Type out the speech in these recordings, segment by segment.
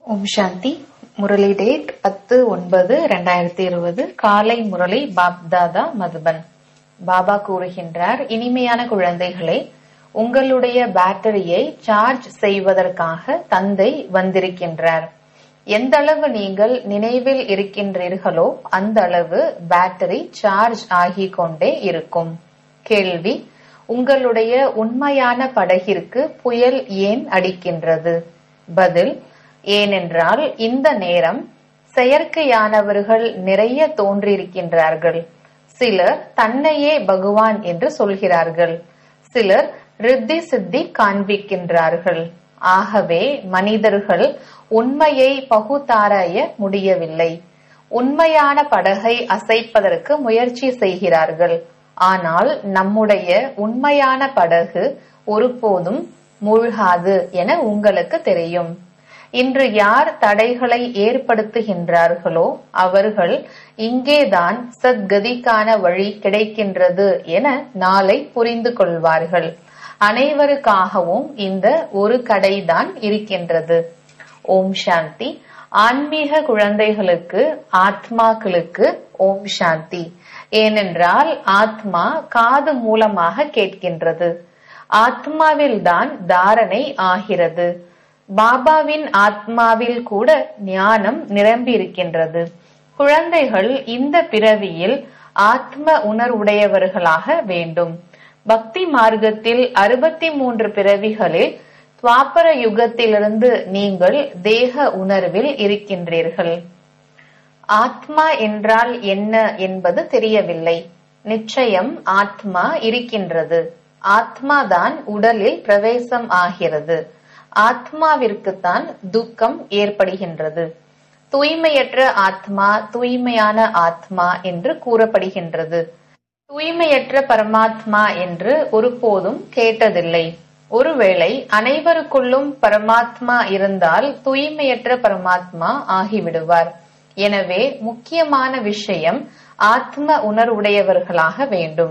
ஓம் சாந்தி Murali date பத்து ஒன்பது ரெண்டாயிரத்தி இருபது காலை முரளி பாப்தாதா மதுபன் பாபா கூறுகின்றார் இனிமையான குழந்தைகளே உங்களுடைய பேட்டரியை சார்ஜ் செய்வதற்காக தந்தை வந்திருக்கின்றார் எந்த அளவு நீங்கள் நினைவில் இருக்கின்றீர்களோ அந்த அளவு பேட்டரி சார்ஜ் ஆகிக் கொண்டே இருக்கும் கேள்வி உங்களுடைய உண்மையான படகிற்கு புயல் ஏன் அடிக்கின்றது பதில் ஏனென்றால் இந்த நேரம் செயற்கையானவர்கள் நிறைய தோன்றியிருக்கின்றார்கள் சிலர் தன்னையே பகவான் என்று சொல்கிறார்கள் சிலர் ரித்தி சித்தி காண்பிக்கின்றார்கள் ஆகவே மனிதர்கள் உண்மையை பகுத்தாராய முடியவில்லை உண்மையான படகை அசைப்பதற்கு முயற்சி செய்கிறார்கள் ஆனால் நம்முடைய உண்மையான படகு ஒருபோதும் மூழ்காது என உங்களுக்கு தெரியும் இன்று யார் தடைகளை ஏற்படுத்துகின்றார்களோ அவர்கள் இங்கேதான் சத்கதிக்கான வழி கிடைக்கின்றது என நாளை புரிந்து கொள்வார்கள் அனைவருக்காகவும் இந்த ஒரு கடைதான் இருக்கின்றது ஓம் சாந்தி ஆன்மீக குழந்தைகளுக்கு ஆத்மாக்களுக்கு ஓம் சாந்தி ஏனென்றால் ஆத்மா காது மூலமாக கேட்கின்றது ஆத்மாவில் தான் தாரணை ஆகிறது பாபாவின் ஆத்மாவில் கூட ஞானம் நிரம்பி இருக்கின்றது குழந்தைகள் இந்த பிறவியில் ஆத்ம உணர்வுடையவர்களாக வேண்டும் பக்தி மார்க்கத்தில் அறுபத்தி மூன்று பிறவிகளில் துவாபர யுகத்திலிருந்து நீங்கள் தேக உணர்வில் இருக்கின்றீர்கள் ஆத்மா என்றால் என்ன என்பது தெரியவில்லை நிச்சயம் ஆத்மா இருக்கின்றது ஆத்மாதான் உடலில் பிரவேசம் ஆகிறது ஆத்மாவிற்குத்தான் துக்கம் ஏற்படுகின்றது தூய்மையற்ற ஆத்மா தூய்மையான ஆத்மா என்று கூறப்படுகின்றது தூய்மையற்ற பரமாத்மா என்று ஒருபோதும் கேட்டதில்லை ஒருவேளை அனைவருக்குள்ளும் பரமாத்மா இருந்தால் தூய்மையற்ற பரமாத்மா ஆகிவிடுவார் எனவே முக்கியமான விஷயம் ஆத்ம உணர்வுடையவர்களாக வேண்டும்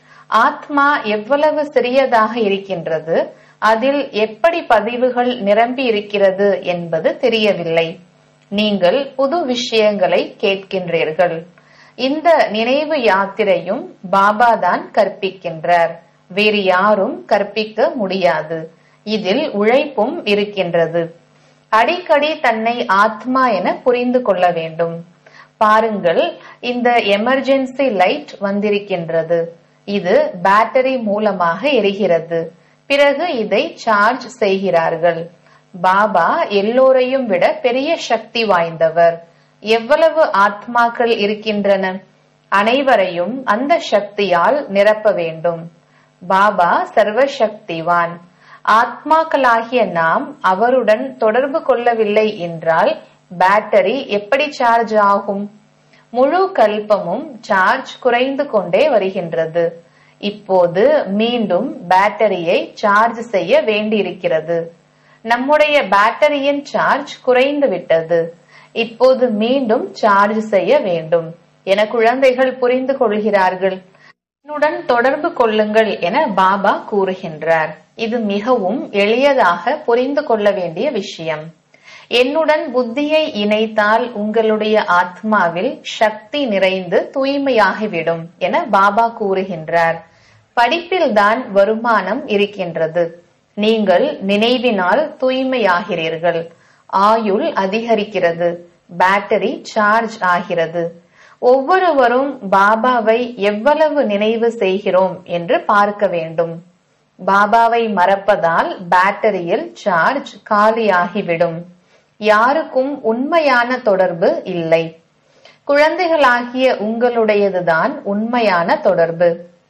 ஆத்மா எவ்வளவு சிறியதாக இருக்கின்றது அதில் எப்படி பதிவுகள் நிரம்பி இருக்கிறது என்பது தெரியவில்லை நீங்கள் புது விஷயங்களை கேட்கின்றீர்கள் இந்த நினைவு யாத்திரையும் பாபாதான் கற்பிக்கின்றார் வேறு யாரும் கற்பிக்க முடியாது இதில் உழைப்பும் இருக்கின்றது அடிக்கடி தன்னை ஆத்மா என புரிந்து கொள்ள வேண்டும் பாருங்கள் இந்த எமர்ஜென்சி லைட் வந்திருக்கின்றது இது பேட்டரி மூலமாக எரிகிறது பிறகு இதை சார்ஜ் செய்கிறார்கள் பாபா எல்லோரையும் விட பெரிய சக்தி வாய்ந்தவர் எவ்வளவு ஆத்மாக்கள் இருக்கின்றன அனைவரையும் அந்த சக்தியால் நிரப்ப வேண்டும் பாபா சர்வசக்திவான் ஆத்மாக்களாகிய நாம் அவருடன் தொடர்பு கொள்ளவில்லை என்றால் பேட்டரி எப்படி சார்ஜ் ஆகும் முழு கல்பமும் சார்ஜ் குறைந்து கொண்டே வருகின்றது இப்போது மீண்டும் பேட்டரியை சார்ஜ் செய்ய வேண்டியிருக்கிறது நம்முடைய பேட்டரியின் சார்ஜ் குறைந்து விட்டது இப்போது மீண்டும் சார்ஜ் செய்ய வேண்டும் என குழந்தைகள் புரிந்து கொள்கிறார்கள் என்னுடன் தொடர்பு கொள்ளுங்கள் என பாபா கூறுகின்றார் இது மிகவும் எளியதாக புரிந்து கொள்ள வேண்டிய விஷயம் என்னுடன் புத்தியை இணைத்தால் உங்களுடைய ஆத்மாவில் சக்தி நிறைந்து தூய்மையாகிவிடும் என பாபா கூறுகின்றார் படிப்பில்தான் வருமானம் இருக்கின்றது நீங்கள் நினைவினால் தூய்மையாகிறீர்கள் ஆயுள் அதிகரிக்கிறது பேட்டரி சார்ஜ் ஆகிறது ஒவ்வொருவரும் பாபாவை எவ்வளவு நினைவு செய்கிறோம் என்று பார்க்க வேண்டும் பாபாவை மறப்பதால் பேட்டரியில் சார்ஜ் காலியாகிவிடும் யாருக்கும் உண்மையான தொடர்பு இல்லை குழந்தைகளாகிய உங்களுடையதுதான் உண்மையான தொடர்பு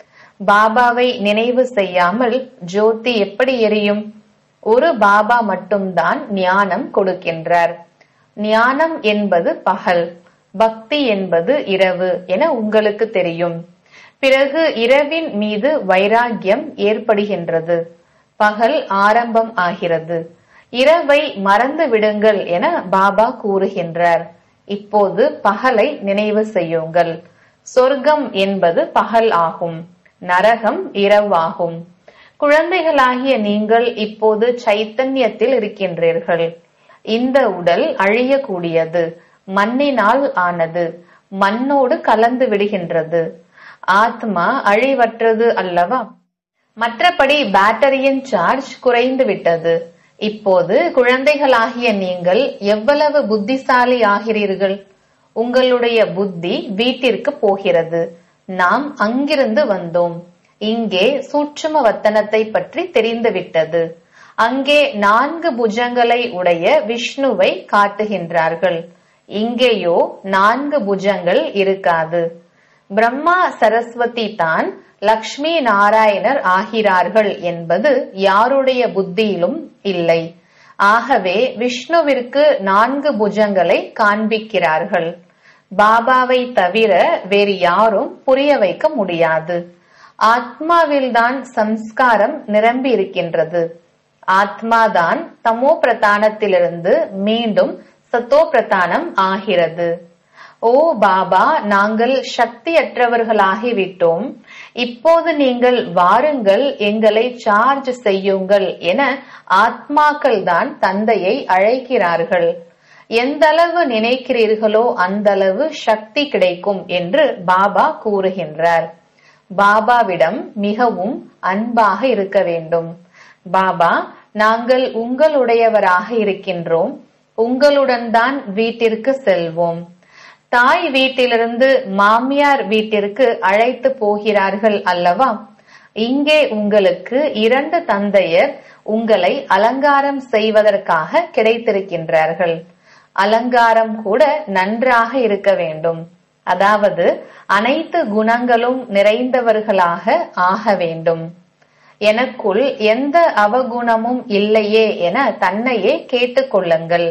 பாபாவை நினைவு செய்யாமல் ஜோதி எப்படி எரியும் ஒரு பாபா மட்டும்தான் ஞானம் கொடுக்கின்றார் ஞானம் என்பது பகல் பக்தி என்பது இரவு என உங்களுக்கு தெரியும் பிறகு இரவின் மீது வைராகியம் ஏற்படுகின்றது பகல் ஆரம்பம் ஆகிறது இரவை மறந்து விடுங்கள் என பாபா கூறுகின்றார் இப்போது பகலை நினைவு செய்யுங்கள் சொர்க்கம் என்பது பகல் ஆகும் நரகம் இரவாகும் குழந்தைகளாகிய நீங்கள் இப்போது சைத்தன்யத்தில் இருக்கின்றீர்கள் இந்த உடல் அழியக்கூடியது மண்ணினால் ஆனது மண்ணோடு கலந்து விடுகின்றது ஆத்மா அழிவற்றது அல்லவா மற்றபடி பேட்டரியின் சார்ஜ் குறைந்து விட்டது இப்போது குழந்தைகளாகிய நீங்கள் எவ்வளவு புத்திசாலி ஆகிறீர்கள் உங்களுடைய புத்தி வீட்டிற்கு போகிறது நாம் அங்கிருந்து வந்தோம் இங்கே சூட்சும வத்தனத்தை பற்றி தெரிந்துவிட்டது அங்கே நான்கு புஜங்களை உடைய விஷ்ணுவை காட்டுகின்றார்கள் இங்கேயோ நான்கு புஜங்கள் இருக்காது பிரம்மா சரஸ்வதி தான் லக்ஷ்மி நாராயணர் ஆகிறார்கள் என்பது யாருடைய புத்தியிலும் இல்லை ஆகவே விஷ்ணுவிற்கு நான்கு புஜங்களை காண்பிக்கிறார்கள் பாபாவை தவிர வேறு யாரும் புரிய வைக்க முடியாது ஆத்மாவில்தான் சம்ஸ்காரம் நிரம்பி இருக்கின்றது ஆத்மாதான் தமோ பிரதானத்திலிருந்து மீண்டும் சத்தோ பிரதானம் ஆகிறது ஓ பாபா நாங்கள் சக்தியற்றவர்களாகிவிட்டோம் இப்போது நீங்கள் வாருங்கள் எங்களை சார்ஜ் செய்யுங்கள் என ஆத்மாக்கள் தான் தந்தையை அழைக்கிறார்கள் எந்தளவு நினைக்கிறீர்களோ அந்தளவு சக்தி கிடைக்கும் என்று பாபா கூறுகின்றார் பாபாவிடம் மிகவும் அன்பாக இருக்க வேண்டும் பாபா நாங்கள் உங்களுடையவராக இருக்கின்றோம் உங்களுடன் தான் வீட்டிற்கு செல்வோம் தாய் வீட்டிலிருந்து மாமியார் வீட்டிற்கு அழைத்து போகிறார்கள் அல்லவா இங்கே உங்களுக்கு இரண்டு தந்தையர் உங்களை அலங்காரம் செய்வதற்காக கிடைத்திருக்கின்றார்கள் அலங்காரம் கூட நன்றாக இருக்க வேண்டும் அதாவது அனைத்து குணங்களும் நிறைந்தவர்களாக ஆக வேண்டும் எனக்குள் எந்த அவகுணமும் இல்லையே என தன்னையே கேட்டுக்கொள்ளுங்கள்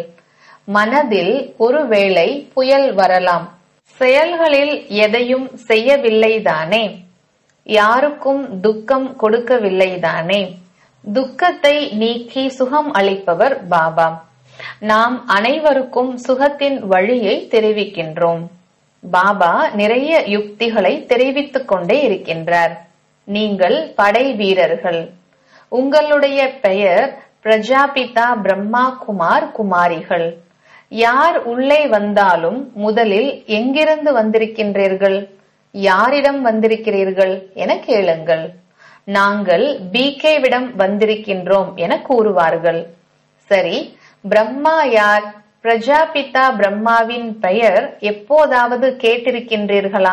மனதில் ஒருவேளை புயல் வரலாம் செயல்களில் எதையும் செய்யவில்லைதானே யாருக்கும் துக்கம் கொடுக்கவில்லைதானே துக்கத்தை நீக்கி சுகம் அளிப்பவர் பாபா நாம் அனைவருக்கும் சுகத்தின் வழியை தெரிவிக்கின்றோம் பாபா நிறைய யுக்திகளை தெரிவித்துக் கொண்டே இருக்கின்றார் நீங்கள் படை வீரர்கள் உங்களுடைய பெயர் பிரஜாபிதா பிரம்மா குமார் குமாரிகள் யார் உள்ளே வந்தாலும் முதலில் எங்கிருந்து வந்திருக்கின்றீர்கள் யாரிடம் வந்திருக்கிறீர்கள் என கேளுங்கள் நாங்கள் பிகேவிடம் வந்திருக்கின்றோம் என கூறுவார்கள் சரி பிரம்மா யார் பிரஜாபிதா பிரம்மாவின் பெயர் எப்போதாவது கேட்டிருக்கின்றீர்களா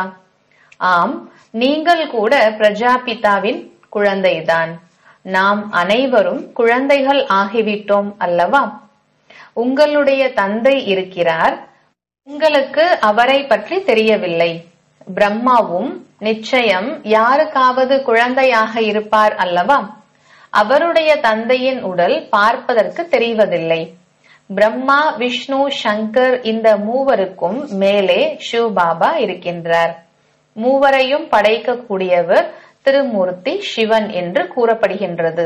ஆம் நீங்கள் கூட பிரஜாபிதாவின் குழந்தைதான் நாம் அனைவரும் குழந்தைகள் ஆகிவிட்டோம் அல்லவா உங்களுடைய தந்தை இருக்கிறார் உங்களுக்கு அவரை பற்றி தெரியவில்லை பிரம்மாவும் நிச்சயம் யாருக்காவது குழந்தையாக இருப்பார் அல்லவா அவருடைய தந்தையின் உடல் பார்ப்பதற்கு தெரிவதில்லை பிரம்மா விஷ்ணு சங்கர் இந்த மூவருக்கும் மேலே சிவபாபா இருக்கின்றார் மூவரையும் படைக்கக்கூடியவர் திருமூர்த்தி சிவன் என்று கூறப்படுகின்றது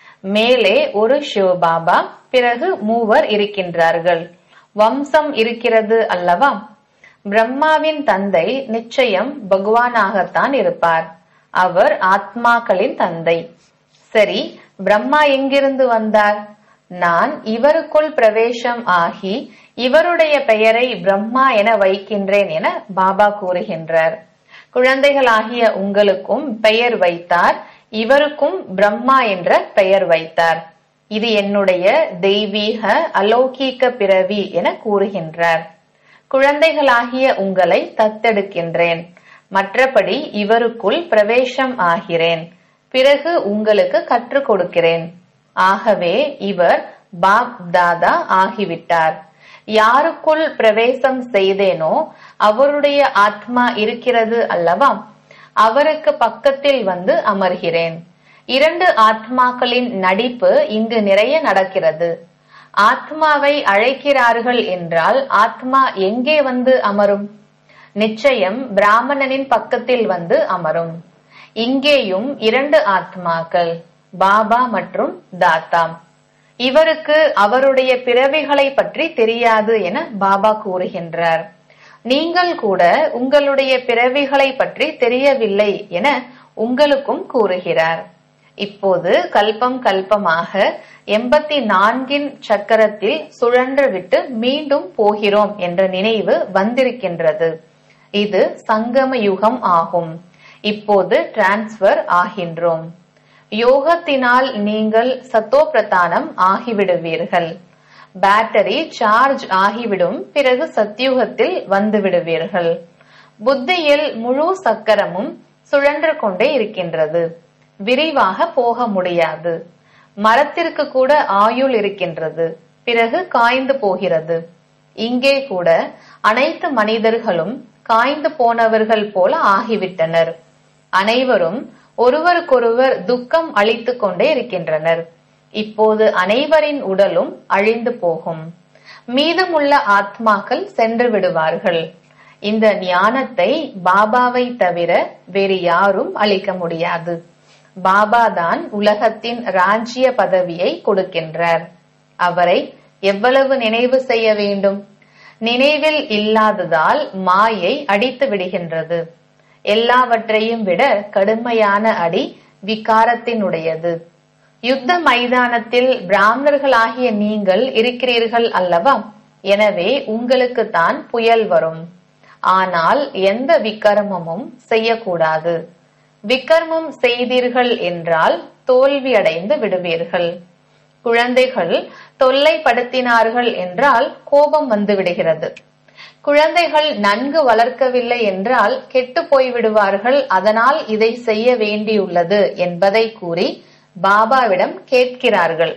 மேலே ஒரு சிவபாபா பிறகு மூவர் இருக்கின்றார்கள் வம்சம் இருக்கிறது அல்லவா பிரம்மாவின் தந்தை நிச்சயம் பகவானாகத்தான் இருப்பார் அவர் ஆத்மாக்களின் தந்தை சரி பிரம்மா எங்கிருந்து வந்தார் நான் இவருக்குள் பிரவேசம் ஆகி இவருடைய பெயரை பிரம்மா என வைக்கின்றேன் என பாபா கூறுகின்றார் குழந்தைகளாகிய உங்களுக்கும் பெயர் வைத்தார் இவருக்கும் பிரம்மா என்ற பெயர் வைத்தார் இது என்னுடைய தெய்வீக அலௌகீக பிறவி என கூறுகின்றார் குழந்தைகளாகிய உங்களை தத்தெடுக்கின்றேன் மற்றபடி இவருக்குள் பிரவேசம் ஆகிறேன் பிறகு உங்களுக்கு கற்றுக் கொடுக்கிறேன் ஆகவே இவர் பாப் தாதா ஆகிவிட்டார் யாருக்குள் பிரவேசம் செய்தேனோ அவருடைய ஆத்மா இருக்கிறது அல்லவா அவருக்கு பக்கத்தில் வந்து அமர்கிறேன் இரண்டு ஆத்மாக்களின் நடிப்பு இங்கு நிறைய நடக்கிறது ஆத்மாவை அழைக்கிறார்கள் என்றால் ஆத்மா எங்கே வந்து அமரும் நிச்சயம் பிராமணனின் பக்கத்தில் வந்து அமரும் இங்கேயும் இரண்டு ஆத்மாக்கள் பாபா மற்றும் தாத்தா இவருக்கு அவருடைய பிறவிகளை பற்றி தெரியாது என பாபா கூறுகின்றார் நீங்கள் கூட உங்களுடைய பிறவிகளை பற்றி தெரியவில்லை என உங்களுக்கும் கூறுகிறார் இப்போது கல்பம் கல்பமாக எண்பத்தி நான்கின் சக்கரத்தில் சுழன்றுவிட்டு மீண்டும் போகிறோம் என்ற நினைவு வந்திருக்கின்றது இது சங்கம யுகம் ஆகும் இப்போது டிரான்ஸ்பர் ஆகின்றோம் யோகத்தினால் நீங்கள் சத்தோபிரதானம் ஆகிவிடுவீர்கள் பேட்டரி சார்ஜ் ஆகிவிடும் பிறகு சத்யுகத்தில் வந்து விடுவீர்கள் புத்தியில் முழு சக்கரமும் சுழன்று கொண்டே இருக்கின்றது விரிவாக போக முடியாது மரத்திற்கு கூட ஆயுள் இருக்கின்றது பிறகு காய்ந்து போகிறது இங்கே கூட அனைத்து மனிதர்களும் காய்ந்து போனவர்கள் போல ஆகிவிட்டனர் அனைவரும் ஒருவருக்கொருவர் துக்கம் அளித்துக் கொண்டே இருக்கின்றனர் இப்போது அனைவரின் உடலும் அழிந்து போகும் மீதமுள்ள ஆத்மாக்கள் சென்று விடுவார்கள் இந்த ஞானத்தை பாபாவை தவிர வேறு யாரும் அளிக்க முடியாது பாபா தான் உலகத்தின் ராஜ்ய பதவியை கொடுக்கின்றார் அவரை எவ்வளவு நினைவு செய்ய வேண்டும் நினைவில் இல்லாததால் மாயை அடித்து விடுகின்றது எல்லாவற்றையும் விட கடுமையான அடி விகாரத்தினுடையது யுத்த மைதானத்தில் பிராமணர்களாகிய நீங்கள் இருக்கிறீர்கள் அல்லவா எனவே உங்களுக்கு தான் புயல் வரும் ஆனால் எந்த விக்கர்மமும் செய்யக்கூடாது விக்கர்மம் செய்தீர்கள் என்றால் தோல்வியடைந்து விடுவீர்கள் குழந்தைகள் தொல்லைப்படுத்தினார்கள் என்றால் கோபம் வந்து விடுகிறது குழந்தைகள் நன்கு வளர்க்கவில்லை என்றால் கெட்டு போய்விடுவார்கள் அதனால் இதை செய்ய வேண்டியுள்ளது என்பதை கூறி பாபாவிடம் கேட்கிறார்கள்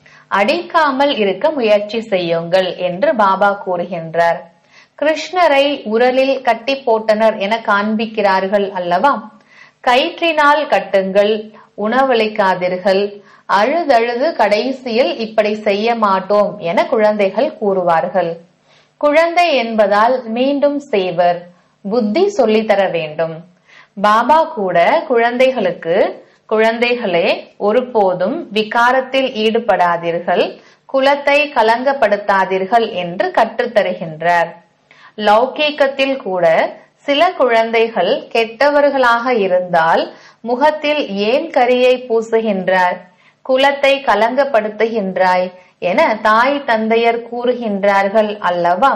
அடிக்காமல் இருக்க முயற்சி செய்யுங்கள் என்று பாபா கூறுகின்றார் கிருஷ்ணரை உரலில் கட்டி போட்டனர் என காண்பிக்கிறார்கள் அல்லவா கயிற்றினால் கட்டுங்கள் உணவளிக்காதீர்கள் அழுதழுது கடைசியில் இப்படி செய்ய மாட்டோம் என குழந்தைகள் கூறுவார்கள் குழந்தை என்பதால் மீண்டும் செய்வர் புத்தி சொல்லித்தர வேண்டும் பாபா கூட குழந்தைகளுக்கு குழந்தைகளே ஒருபோதும் விகாரத்தில் ஈடுபடாதீர்கள் குலத்தை கலங்கப்படுத்தாதீர்கள் என்று கற்றுத்தருகின்றார் லௌகீகத்தில் கூட சில குழந்தைகள் கெட்டவர்களாக இருந்தால் முகத்தில் ஏன் கரியை பூசுகின்றார் குலத்தை கலங்கப்படுத்துகின்றாய் என தாய் தந்தையர் கூறுகின்றார்கள் அல்லவா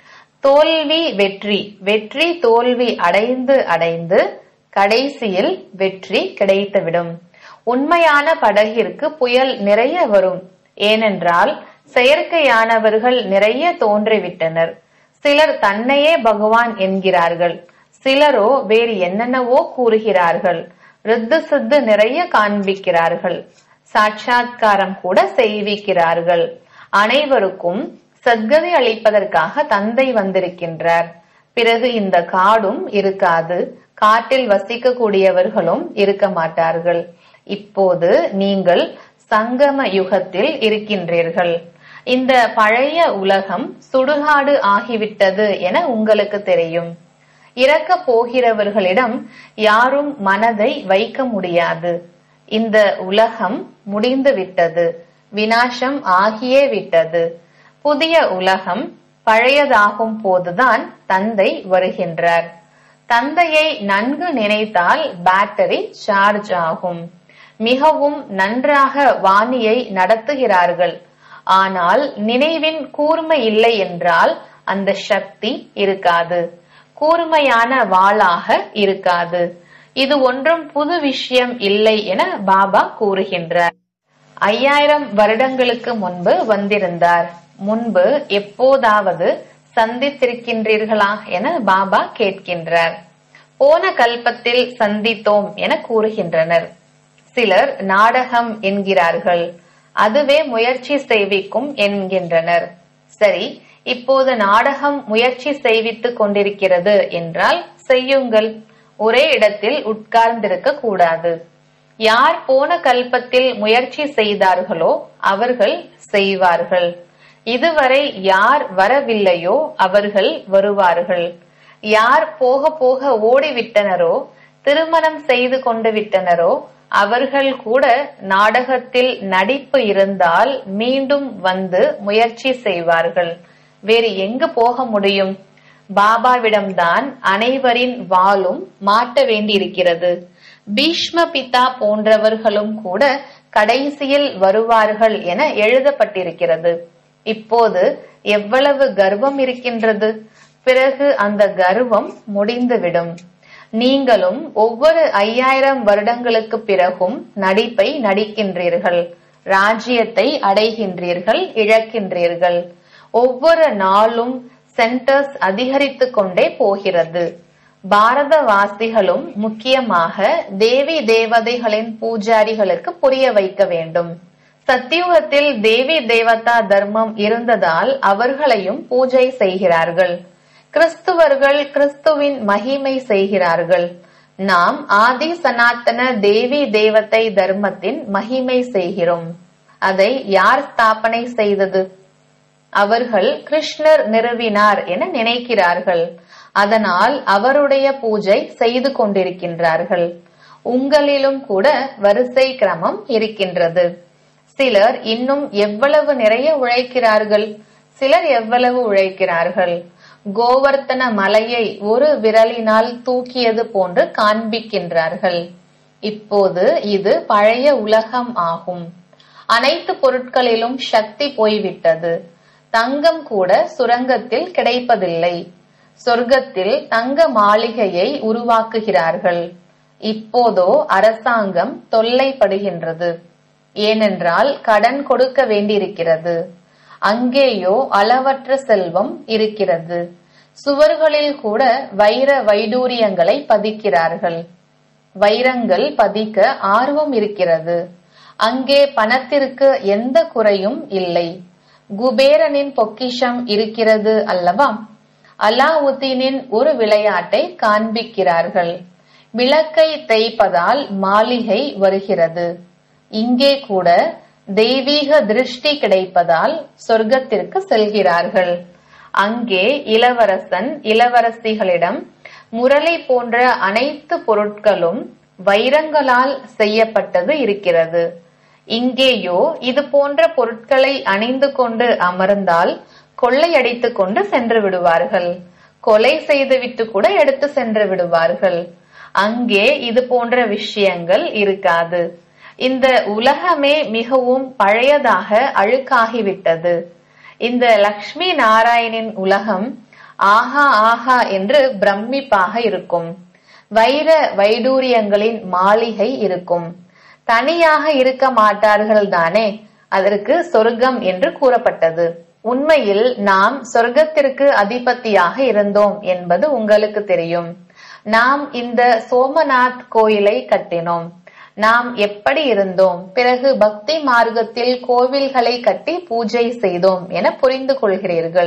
தோல்வி வெற்றி வெற்றி தோல்வி அடைந்து அடைந்து கடைசியில் வெற்றி கிடைத்துவிடும் உண்மையான படகிற்கு புயல் நிறைய வரும் ஏனென்றால் செயற்கையானவர்கள் நிறைய தோன்றிவிட்டனர் சிலர் தன்னையே பகவான் என்கிறார்கள் சிலரோ வேறு என்னென்னவோ கூறுகிறார்கள் ரித்து சித்து நிறைய காண்பிக்கிறார்கள் சாட்சாத்காரம் கூட செய்விக்கிறார்கள் அனைவருக்கும் சத்கதி அளிப்பதற்காக தந்தை வந்திருக்கின்றார் பிறகு இந்த காடும் இருக்காது காட்டில் வசிக்கக்கூடியவர்களும் இருக்க மாட்டார்கள் இப்போது நீங்கள் சங்கம யுகத்தில் இருக்கின்றீர்கள் இந்த பழைய உலகம் சுடுகாடு ஆகிவிட்டது என உங்களுக்கு தெரியும் இறக்க போகிறவர்களிடம் யாரும் மனதை வைக்க முடியாது இந்த உலகம் முடிந்து விட்டது வினாசம் ஆகியே விட்டது புதிய உலகம் பழையதாகும் போதுதான் தந்தை வருகின்றார் தந்தையை நன்கு நினைத்தால் பேட்டரி சார்ஜ் ஆகும் மிகவும் நன்றாக வாணியை நடத்துகிறார்கள் ஆனால் நினைவின் கூர்மை இல்லை என்றால் அந்த சக்தி இருக்காது கூர்மையான வாளாக இருக்காது இது ஒன்றும் புது விஷயம் இல்லை என பாபா கூறுகின்றார் ஐயாயிரம் வருடங்களுக்கு முன்பு வந்திருந்தார் முன்பு எப்போதாவது சந்தித்திருக்கின்றீர்களா என பாபா கேட்கின்றார் போன கல்பத்தில் சந்தித்தோம் என கூறுகின்றனர் சிலர் நாடகம் என்கிறார்கள் அதுவே முயற்சி செய்விக்கும் என்கின்றனர் சரி இப்போது நாடகம் முயற்சி செய்வித்துக் கொண்டிருக்கிறது என்றால் செய்யுங்கள் ஒரே இடத்தில் உட்கார்ந்திருக்க கூடாது யார் போன கல்பத்தில் முயற்சி செய்தார்களோ அவர்கள் செய்வார்கள் இதுவரை யார் வரவில்லையோ அவர்கள் வருவார்கள் யார் போக போக ஓடிவிட்டனரோ திருமணம் செய்து கொண்டு விட்டனரோ அவர்கள் கூட நாடகத்தில் நடிப்பு இருந்தால் மீண்டும் வந்து முயற்சி செய்வார்கள் வேறு எங்கு போக முடியும் பாபாவிடம்தான் அனைவரின் வாளும் மாட்ட வேண்டியிருக்கிறது பீஷ்ம பிதா போன்றவர்களும் கூட கடைசியில் வருவார்கள் என எழுதப்பட்டிருக்கிறது இப்போது எவ்வளவு கர்வம் இருக்கின்றது பிறகு அந்த கர்வம் முடிந்துவிடும் நீங்களும் ஒவ்வொரு ஐயாயிரம் வருடங்களுக்கு பிறகும் நடிப்பை நடிக்கின்றீர்கள் ராஜ்யத்தை அடைகின்றீர்கள் இழக்கின்றீர்கள் ஒவ்வொரு நாளும் சென்டர்ஸ் அதிகரித்து கொண்டே போகிறது பாரதவாசிகளும் முக்கியமாக தேவி தேவதைகளின் பூஜாரிகளுக்கு புரிய வைக்க வேண்டும் சத்தியுகத்தில் தேவி தேவதா தர்மம் இருந்ததால் அவர்களையும் பூஜை செய்கிறார்கள் கிறிஸ்துவர்கள் கிறிஸ்துவின் மகிமை செய்கிறார்கள் நாம் ஆதி சனாத்தன தேவி தேவதை தர்மத்தின் மகிமை செய்கிறோம் அதை யார் ஸ்தாபனை செய்தது அவர்கள் கிருஷ்ணர் நிறுவினார் என நினைக்கிறார்கள் அதனால் அவருடைய பூஜை செய்து கொண்டிருக்கின்றார்கள் உங்களிலும் கூட வரிசை கிரமம் இருக்கின்றது சிலர் இன்னும் எவ்வளவு நிறைய உழைக்கிறார்கள் சிலர் எவ்வளவு உழைக்கிறார்கள் கோவர்த்தன மலையை ஒரு விரலினால் தூக்கியது போன்று காண்பிக்கின்றார்கள் இப்போது இது பழைய உலகம் ஆகும் அனைத்து பொருட்களிலும் சக்தி போய்விட்டது தங்கம் கூட சுரங்கத்தில் கிடைப்பதில்லை சொர்க்கத்தில் தங்க மாளிகையை உருவாக்குகிறார்கள் இப்போதோ அரசாங்கம் தொல்லைப்படுகின்றது ஏனென்றால் கடன் கொடுக்க வேண்டியிருக்கிறது அங்கேயோ அளவற்ற செல்வம் இருக்கிறது சுவர்களில் கூட வைர வைடூரியங்களை பதிக்கிறார்கள் வைரங்கள் பதிக்க ஆர்வம் இருக்கிறது அங்கே பணத்திற்கு எந்த குறையும் இல்லை குபேரனின் பொக்கிஷம் இருக்கிறது அல்லவா அலாவுத்தீனின் ஒரு விளையாட்டை காண்பிக்கிறார்கள் விளக்கை தேய்ப்பதால் மாளிகை வருகிறது இங்கே கூட தெய்வீக திருஷ்டி கிடைப்பதால் சொர்க்கத்திற்கு செல்கிறார்கள் அங்கே இளவரசன் இளவரசிகளிடம் முரளி போன்ற அனைத்து பொருட்களும் வைரங்களால் செய்யப்பட்டது இருக்கிறது இங்கேயோ இது போன்ற பொருட்களை அணிந்து கொண்டு அமர்ந்தால் கொள்ளையடித்துக் கொண்டு சென்று விடுவார்கள் கொலை செய்துவிட்டு கூட எடுத்து சென்று விடுவார்கள் அங்கே இது போன்ற விஷயங்கள் இருக்காது இந்த உலகமே மிகவும் பழையதாக அழுக்காகிவிட்டது இந்த லக்ஷ்மி நாராயணின் உலகம் ஆஹா ஆஹா என்று பிரமிப்பாக இருக்கும் வைர வைடூரியங்களின் மாளிகை இருக்கும் தனியாக இருக்க மாட்டார்கள் தானே அதற்கு சொர்க்கம் என்று கூறப்பட்டது உண்மையில் நாம் சொர்க்கத்திற்கு அதிபதியாக இருந்தோம் என்பது உங்களுக்கு தெரியும் நாம் இந்த சோமநாத் கோயிலை கட்டினோம் நாம் எப்படி இருந்தோம் பிறகு பக்தி மார்க்கத்தில் கோவில்களை கட்டி பூஜை செய்தோம் என புரிந்து கொள்கிறீர்கள்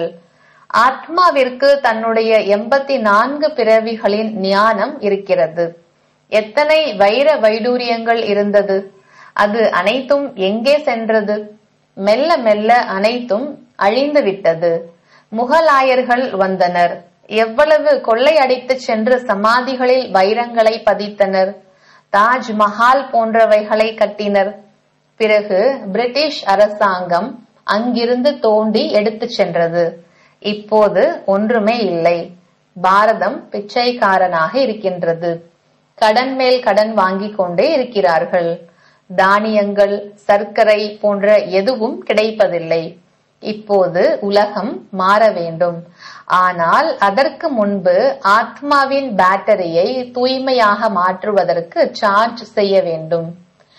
ஆத்மாவிற்கு தன்னுடைய எண்பத்தி நான்கு பிறவிகளின் ஞானம் இருக்கிறது எத்தனை வைர வைடூரியங்கள் இருந்தது அது அனைத்தும் எங்கே சென்றது மெல்ல மெல்ல அனைத்தும் அழிந்து விட்டது முகலாயர்கள் வந்தனர் எவ்வளவு கொள்ளையடித்து சென்று சமாதிகளில் வைரங்களை பதித்தனர் தாஜ் மஹால் போன்றவைகளை கட்டினர் பிறகு பிரிட்டிஷ் அரசாங்கம் அங்கிருந்து தோண்டி எடுத்துச் சென்றது இப்போது ஒன்றுமே இல்லை பாரதம் பிச்சைக்காரனாக இருக்கின்றது கடன் மேல் கடன் வாங்கிக் கொண்டே இருக்கிறார்கள் தானியங்கள் சர்க்கரை போன்ற எதுவும் கிடைப்பதில்லை இப்போது உலகம் மாற வேண்டும் ஆனால் அதற்கு முன்பு ஆத்மாவின் பேட்டரியை தூய்மையாக மாற்றுவதற்கு சார்ஜ் செய்ய வேண்டும்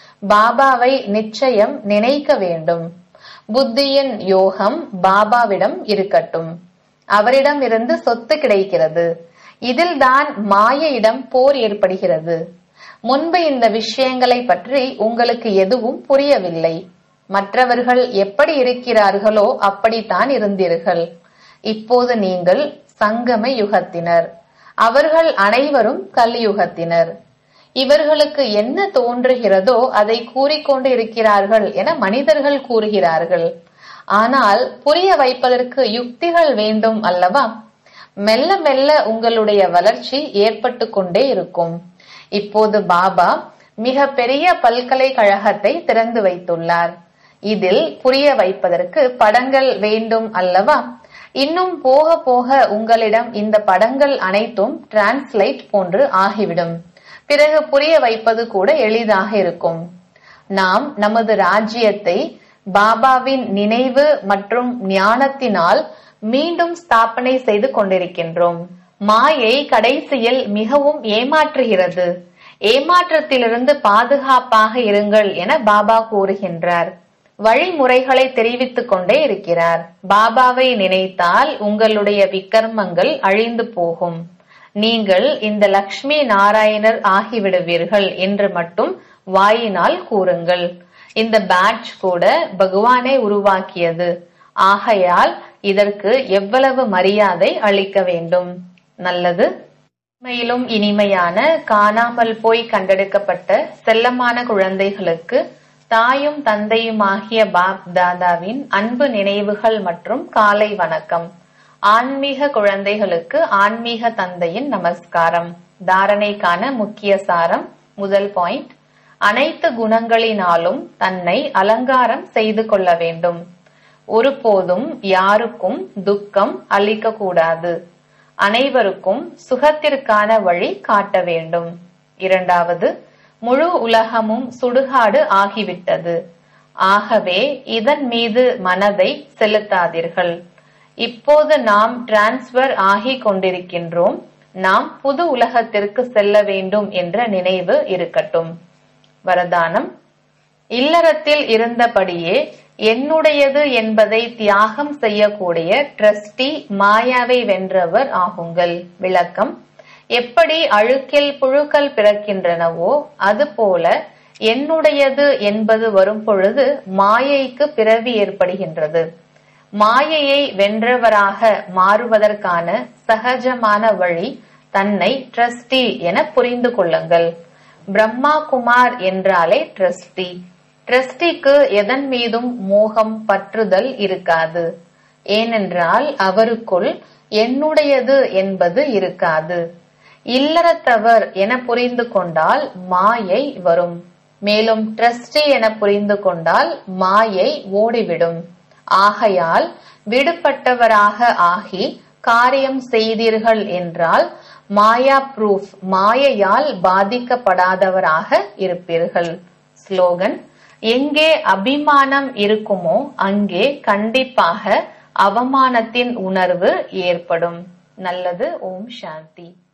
பாபாவை நிச்சயம் நினைக்க வேண்டும் புத்தியின் யோகம் பாபாவிடம் இருக்கட்டும் அவரிடம் இருந்து சொத்து கிடைக்கிறது இதில்தான் மாயையிடம் போர் ஏற்படுகிறது முன்பு இந்த விஷயங்களை பற்றி உங்களுக்கு எதுவும் புரியவில்லை மற்றவர்கள் எப்படி இருக்கிறார்களோ அப்படித்தான் இருந்தீர்கள் இப்போது நீங்கள் சங்கம யுகத்தினர் அவர்கள் அனைவரும் கலியுகத்தினர் இவர்களுக்கு என்ன தோன்றுகிறதோ அதை கூறிக்கொண்டு இருக்கிறார்கள் என மனிதர்கள் கூறுகிறார்கள் ஆனால் புரிய வைப்பதற்கு யுக்திகள் வேண்டும் அல்லவா மெல்ல மெல்ல உங்களுடைய வளர்ச்சி ஏற்பட்டு கொண்டே இருக்கும் இப்போது பாபா மிக பெரிய பல்கலைக்கழகத்தை திறந்து வைத்துள்ளார் இதில் புரிய வைப்பதற்கு படங்கள் வேண்டும் அல்லவா இன்னும் போக போக உங்களிடம் இந்த படங்கள் அனைத்தும் டிரான்ஸ்லைட் போன்று ஆகிவிடும் பிறகு புரிய வைப்பது கூட எளிதாக இருக்கும் நாம் நமது ராஜ்யத்தை பாபாவின் நினைவு மற்றும் ஞானத்தினால் மீண்டும் ஸ்தாபனை செய்து கொண்டிருக்கின்றோம் மாயை கடைசியில் மிகவும் ஏமாற்றுகிறது ஏமாற்றத்திலிருந்து பாதுகாப்பாக இருங்கள் என பாபா கூறுகின்றார் வழிமுறைகளை தெரிவித்துக் கொண்டே இருக்கிறார் பாபாவை நினைத்தால் உங்களுடைய விக்கர்மங்கள் அழிந்து போகும் நீங்கள் இந்த லக்ஷ்மி நாராயணர் ஆகிவிடுவீர்கள் என்று மட்டும் வாயினால் கூறுங்கள் இந்த பேட்ச் கூட பகவானே உருவாக்கியது ஆகையால் இதற்கு எவ்வளவு மரியாதை அளிக்க வேண்டும் நல்லது உண்மையிலும் இனிமையான காணாமல் போய் கண்டெடுக்கப்பட்ட செல்லமான குழந்தைகளுக்கு தாயும் தந்தையுமாகிய பாப் தாதாவின் அன்பு நினைவுகள் மற்றும் காலை வணக்கம் ஆன்மீக குழந்தைகளுக்கு ஆன்மீக தந்தையின் நமஸ்காரம் தாரணைக்கான முக்கிய சாரம் முதல் பாயிண்ட் அனைத்து குணங்களினாலும் தன்னை அலங்காரம் செய்து கொள்ள வேண்டும் ஒருபோதும் யாருக்கும் துக்கம் அளிக்க கூடாது அனைவருக்கும் சுகத்திற்கான வழி காட்ட வேண்டும் இரண்டாவது முழு உலகமும் சுடுகாடு ஆகிவிட்டது ஆகவே இதன் மீது மனதை செலுத்தாதீர்கள் இப்போது நாம் டிரான்ஸ்பர் ஆகி கொண்டிருக்கின்றோம் நாம் புது உலகத்திற்கு செல்ல வேண்டும் என்ற நினைவு இருக்கட்டும் வரதானம் இல்லறத்தில் இருந்தபடியே என்னுடையது என்பதை தியாகம் செய்யக்கூடிய ட்ரஸ்டி மாயாவை வென்றவர் ஆகுங்கள் விளக்கம் எப்படி அழுக்கில் புழுக்கள் பிறக்கின்றனவோ அதுபோல என்னுடையது என்பது வரும் பொழுது மாயைக்கு பிறவி ஏற்படுகின்றது மாயையை வென்றவராக மாறுவதற்கான சகஜமான வழி தன்னை ட்ரஸ்டி என புரிந்து கொள்ளுங்கள் பிரம்மா குமார் என்றாலே ட்ரஸ்டி ட்ரஸ்டிக்கு எதன் மீதும் மோகம் பற்றுதல் இருக்காது ஏனென்றால் அவருக்குள் என்னுடையது என்பது இருக்காது இல்லறத்தவர் என புரிந்து கொண்டால் மாயை வரும் மேலும் ட்ரஸ்டி என புரிந்து கொண்டால் மாயை ஓடிவிடும் ஆகையால் விடுபட்டவராக ஆகி காரியம் செய்தீர்கள் என்றால் மாயா ப்ரூஃப் மாயையால் பாதிக்கப்படாதவராக இருப்பீர்கள் ஸ்லோகன் எங்கே அபிமானம் இருக்குமோ அங்கே கண்டிப்பாக அவமானத்தின் உணர்வு ஏற்படும் நல்லது ஓம் சாந்தி